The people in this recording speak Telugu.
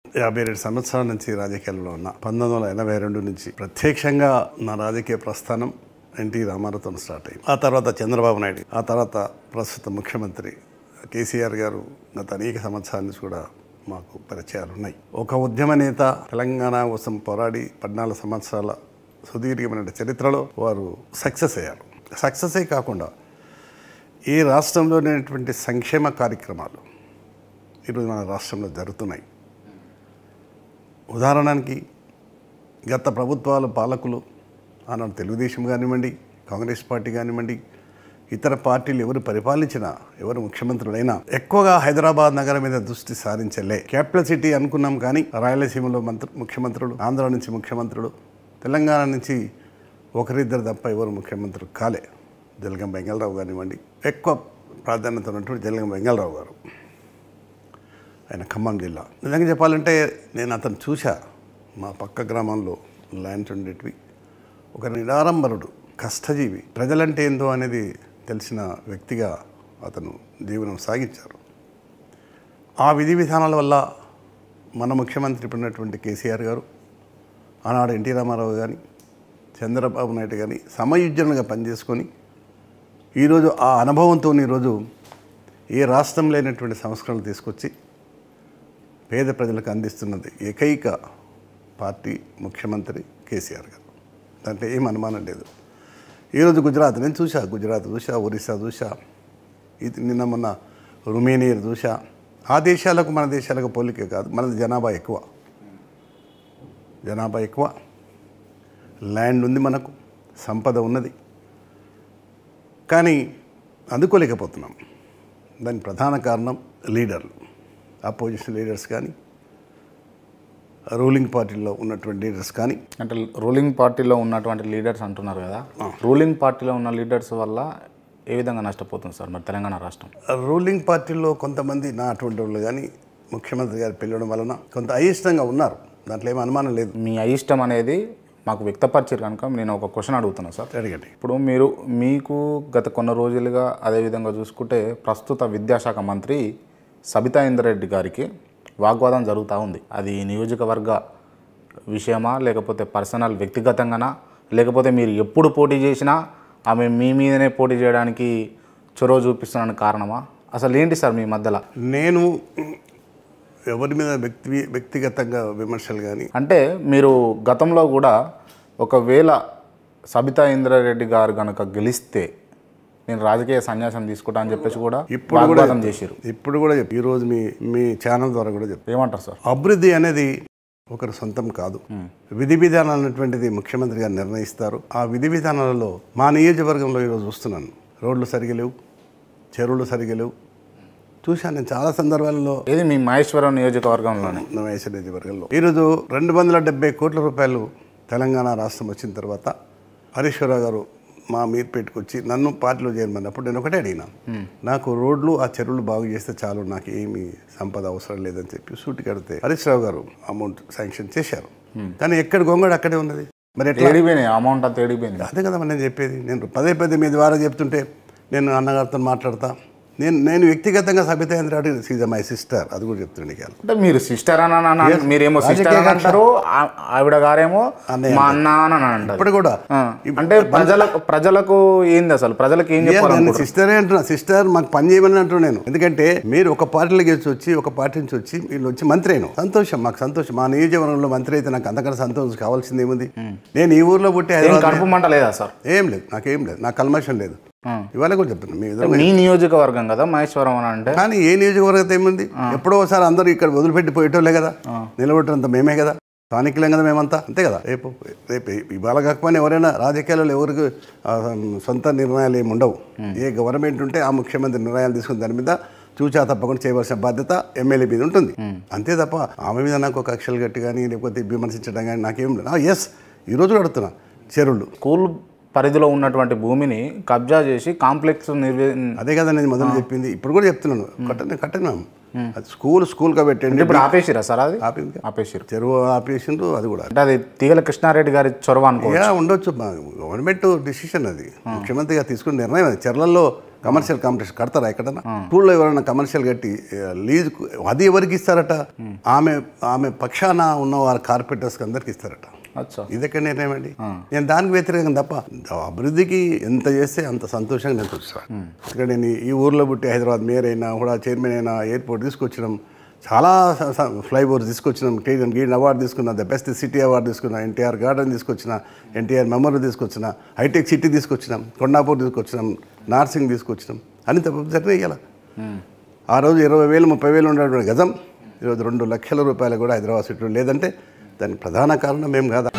యాభై రెండు సంవత్సరాల నుంచి రాజకీయాల్లో ఉన్నా పంతొమ్మిది వందల ఎనభై రెండు నుంచి ప్రత్యక్షంగా నా రాజకీయ ప్రస్థానం ఎన్టీ రామారావుతో స్టార్ట్ అయింది ఆ తర్వాత చంద్రబాబు నాయుడు ఆ తర్వాత ప్రస్తుత ముఖ్యమంత్రి కేసీఆర్ గారు గత అనేక సంవత్సరాల నుంచి కూడా మాకు పరిచయాలు ఉన్నాయి ఒక ఉద్యమ నేత తెలంగాణ కోసం పోరాడి పద్నాలుగు సంవత్సరాల సుదీర్ఘమైన చరిత్రలో వారు సక్సెస్ అయ్యారు సక్సెస్ అయి కాకుండా ఈ రాష్ట్రంలో లేనటువంటి సంక్షేమ కార్యక్రమాలు ఈరోజు మన రాష్ట్రంలో జరుగుతున్నాయి ఉదాహరణకి గత ప్రభుత్వాల పాలకులు ఆనాడు తెలుగుదేశం కానివ్వండి కాంగ్రెస్ పార్టీ కానివ్వండి ఇతర పార్టీలు ఎవరు పరిపాలించినా ఎవరు ముఖ్యమంత్రులైనా ఎక్కువగా హైదరాబాద్ నగరం మీద దృష్టి సారించలే క్యాపిటల్ సిటీ అనుకున్నాం కానీ రాయలసీమలో మంత్రి ముఖ్యమంత్రులు ఆంధ్ర నుంచి ముఖ్యమంత్రులు తెలంగాణ నుంచి ఒకరిద్దరు తప్ప ఎవరు ముఖ్యమంత్రులు కాలే జలగం వెంగళరావు కానివ్వండి ఎక్కువ ప్రాధాన్యత ఉన్నటువంటి జలగం వెంగళరావు గారు ఆయన ఖమ్మం జిల్లా నిజంగా చెప్పాలంటే నేను అతను చూశా మా పక్క గ్రామంలో ల్యాండ్స్ ఉండేటివి ఒక నిరాడంబరుడు కష్టజీవి ప్రజలంటే ఏందో అనేది తెలిసిన వ్యక్తిగా అతను జీవనం సాగించారు ఆ విధి విధానాల వల్ల మన ముఖ్యమంత్రి ఇప్పుడు ఉన్నటువంటి కేసీఆర్ గారు ఆనాడు ఎన్టీ రామారావు కానీ చంద్రబాబు నాయుడు కానీ సమయుజ్జనులుగా పనిచేసుకొని ఈరోజు ఆ అనుభవంతో ఈరోజు ఏ రాష్ట్రం లేనటువంటి సంస్కరణలు తీసుకొచ్చి పేద ప్రజలకు అందిస్తున్నది ఏకైక పార్టీ ముఖ్యమంత్రి కేసీఆర్ గారు దాంట్లో ఏం అనుమానం లేదు ఈరోజు గుజరాత్ నేను చూసా గుజరాత్ చూసా ఒరిస్సా చూసా ఇది నిన్న మొన్న రుమేనియా చూసా ఆ దేశాలకు మన దేశాలకు పోలికే కాదు మనది జనాభా ఎక్కువ జనాభా ఎక్కువ ల్యాండ్ ఉంది మనకు సంపద ఉన్నది కానీ అందుకోలేకపోతున్నాం దానికి ప్రధాన కారణం లీడర్లు అపోజిషన్ లీడర్స్ కానీ రూలింగ్ పార్టీలో ఉన్నటువంటి లీడర్స్ కానీ అంటే రూలింగ్ పార్టీలో ఉన్నటువంటి లీడర్స్ అంటున్నారు కదా రూలింగ్ పార్టీలో ఉన్న లీడర్స్ వల్ల ఏ విధంగా నష్టపోతుంది సార్ మరి తెలంగాణ రాష్ట్రం రూలింగ్ పార్టీలో కొంతమంది నా అటువంటి వాళ్ళు కానీ ముఖ్యమంత్రి గారు పిలవడం వలన కొంత అయిష్టంగా ఉన్నారు దాంట్లో ఏం అనుమానం లేదు మీ అయిష్టం అనేది మాకు వ్యక్తపరిచారు కనుక నేను ఒక క్వశ్చన్ అడుగుతున్నా సార్ అడిగండి ఇప్పుడు మీరు మీకు గత కొన్ని రోజులుగా అదేవిధంగా చూసుకుంటే ప్రస్తుత విద్యాశాఖ మంత్రి సబితా ఇంద్రెడ్డి గారికి వాగ్వాదం జరుగుతూ ఉంది అది నియోజకవర్గ విషయమా లేకపోతే పర్సనల్ వ్యక్తిగతంగానా లేకపోతే మీరు ఎప్పుడు పోటీ చేసినా ఆమె మీ మీదనే పోటీ చేయడానికి చొరవ చూపిస్తున్నాను కారణమా అసలు ఏంటి సార్ మీ మధ్యలో నేను ఎవరి మీద వ్యక్తి వ్యక్తిగతంగా విమర్శలు కానీ అంటే మీరు గతంలో కూడా ఒకవేళ సబితా ఇంద్రారెడ్డి గారు కనుక గెలిస్తే నేను రాజకీయ సన్యాసం తీసుకుంటా అని చెప్పేసి కూడా ఇప్పుడు కూడా వాగ్వాదం చేశారు ఇప్పుడు కూడా చెప్పు ఈరోజు మీ మీ ఛానల్ ద్వారా కూడా చెప్పు ఏమంటారు సార్ అభివృద్ధి అనేది ఒకరి సొంతం కాదు విధి విధానాలు అనేటువంటిది ముఖ్యమంత్రి గారు నిర్ణయిస్తారు ఆ విధి విధానాలలో మా నియోజకవర్గంలో ఈరోజు చూస్తున్నాను రోడ్లు సరిగా లేవు చెరువులు సరిగా లేవు చూశాను నేను చాలా సందర్భాలలో ఏది మీ మహేశ్వరం నియోజకవర్గంలోనే నవేశ నియోజకవర్గంలో ఈరోజు రెండు వందల డెబ్బై కోట్ల రూపాయలు తెలంగాణ రాష్ట్రం వచ్చిన తర్వాత హరీశ్వరరావు గారు మా మీర్పేటకు వచ్చి నన్ను పార్టీలో చేరమన్నప్పుడు నేను ఒకటే అడిగినా నాకు రోడ్లు ఆ చెరువులు బాగు చేస్తే చాలు నాకు ఏమి సంపద అవసరం లేదని చెప్పి సూటి కడితే హరీశ్రావు గారు అమౌంట్ శాంక్షన్ చేశారు కానీ ఎక్కడ గొంగడు అక్కడే ఉన్నది మరి ఎట్లా తేడిపోయినాయి అమౌంట్ అంతా తేడిపోయింది అదే కదా మరి నేను చెప్పేది నేను పదే పదే మీ ద్వారా చెప్తుంటే నేను అన్నగారితో మాట్లాడతా నేను నేను వ్యక్తిగతంగా Sabitha Reddy she's my sister అది కూడా చెప్తుండే నీకు అంటే మీరు సిస్టర్ అని అని అన్న- మీరేమో సిస్టర్ అని అంటారు ఆ- ఆవిడ గారేమో మా అన్న అని అని అంటారు ఇప్పుడు కూడా ఆ. అంటే ప్రజలకు ప్రజలకు ఏంది అసలు ప్రజలకు ఏం నేను చెప్పాలనుకుంటారు సిస్టరే అంటున్నా సిస్టర్ మాకు పని చేయమని అంటున్నా నేను ఎందుకంటే మీరు ఒక పార్టీలోకి వచ్చి వచ్చి ఒక పార్టీ నుంచి వచ్చి వీళ్ళు వచ్చి మంత్రి అయిన సంతోషం మాకు సంతోషం మా నియోజకవర్గంలో మంత్రి అయితే నాకు అంతకన్నా సంతోషం కావాల్సింది ఏముంది నేను ఈ ఊర్లో పుట్టి ఏం హైదరాబాద్ కడుపు మంట లేదా సార్ ఏం లేదు నాకేం లేదు నాకు కల్మషం లేదు ఆ. ఇవాళ కూడా చెప్తున్నా మీ ఎదురు మీ నియోజకవర్గం కదా మహేశ్వరం అని అంటే కానీ ఏ నియోజకవర్గం ఏముంది ఎప్పుడో ఒకసారి అందరూ ఇక్కడ వదిలిపెట్టి పోయేటోళ్ళే కదా నిలబెట్టడంత మేమే కదా స్థానికులేం కదా మేమంతా అంతే కదా రేపు రేపు ఇవాళ కాకపోయినా ఎవరైనా రాజకీయాలలో ఎవరికి ఆ, సొంత నిర్ణయాలు ఏమి ఉండవు ఏ గవర్నమెంట్ ఉంటే ఆ ముఖ్యమంత్రి నిర్ణయాలు తీసుకుని దాని మీద చూచా తప్పకుండా చేయవలసిన బాధ్యత ఎమ్మెల్యే మీద ఉంటుంది అంతే తప్ప ఆమె మీద నాకు ఒక అక్షలు గట్టి కానీ లేకపోతే విమర్శించడం కానీ నాకేం లేదు ఎస్ ఈరోజు కూడా అడుగుతున్నా చెరువులు స్కూల్ పరిధిలో ఉన్నటువంటి భూమిని కబ్జా చేసి కాంప్లెక్స్ నిర్వే అదే కదా నేను మొదలు చెప్పింది ఇప్పుడు కూడా చెప్తున్నాను కట్టను కట్టను అది స్కూల్ స్కూల్గా పెట్టండి ఇప్పుడు ఆపేసిరా సార్ అది ఆపింది ఆపేసిరు చెరువు ఆపేసిండ్రు అది కూడా అంటే అది తీగల కృష్ణారెడ్డి గారి చొరవ అనుకో యా ఉండొచ్చు మా గవర్నమెంట్ డిసిషన్ అది ముఖ్యమంత్రి గారు తీసుకున్న నిర్ణయం అది చెర్లలో కమర్షియల్ కాంపిటీషన్ కడతారా ఎక్కడన్నా స్కూల్లో ఎవరైనా కమర్షియల్ కట్టి లీజ్ అది ఎవరికి ఇస్తారట ఆమె ఆమె పక్షాన ఉన్న వారి కార్పొరేటర్స్కి అందరికి ఇస్తారట అచ్చా ఇది ఎక్కడ నిర్ణయం అండి నేను దానికి వ్యతిరేకం తప్ప అభివృద్ధికి ఎంత చేస్తే అంత సంతోషంగా నేను చూస్తాను ఇక్కడ నేను ఈ ఊర్లో పుట్టి హైదరాబాద్ మేయర్ అయినా కూడా చైర్మన్ అయినా ఎయిర్పోర్ట్ తీసుకొచ్చినాం చాలా ఫ్లైఓవర్స్ తీసుకొచ్చినాం కేజన్ గీన్ అవార్డు తీసుకున్నా ద బెస్ట్ సిటీ అవార్డు తీసుకున్నా ఎన్టీఆర్ గార్డెన్ తీసుకొచ్చిన ఎన్టీఆర్ మెమోరియల్ తీసుకొచ్చిన హైటెక్ సిటీ తీసుకొచ్చినాం కొండాపూర్ తీసుకొచ్చినాం నార్సింగ్ తీసుకొచ్చినాం అని తప్ప జరిగిన ఆ రోజు ఇరవై వేలు ముప్పై వేలు ఉన్నటువంటి గజం ఈరోజు రెండు లక్షల రూపాయలు కూడా హైదరాబాద్ సిటీలో లేదంటే దానికి ప్రధాన కారణం మేము కాదా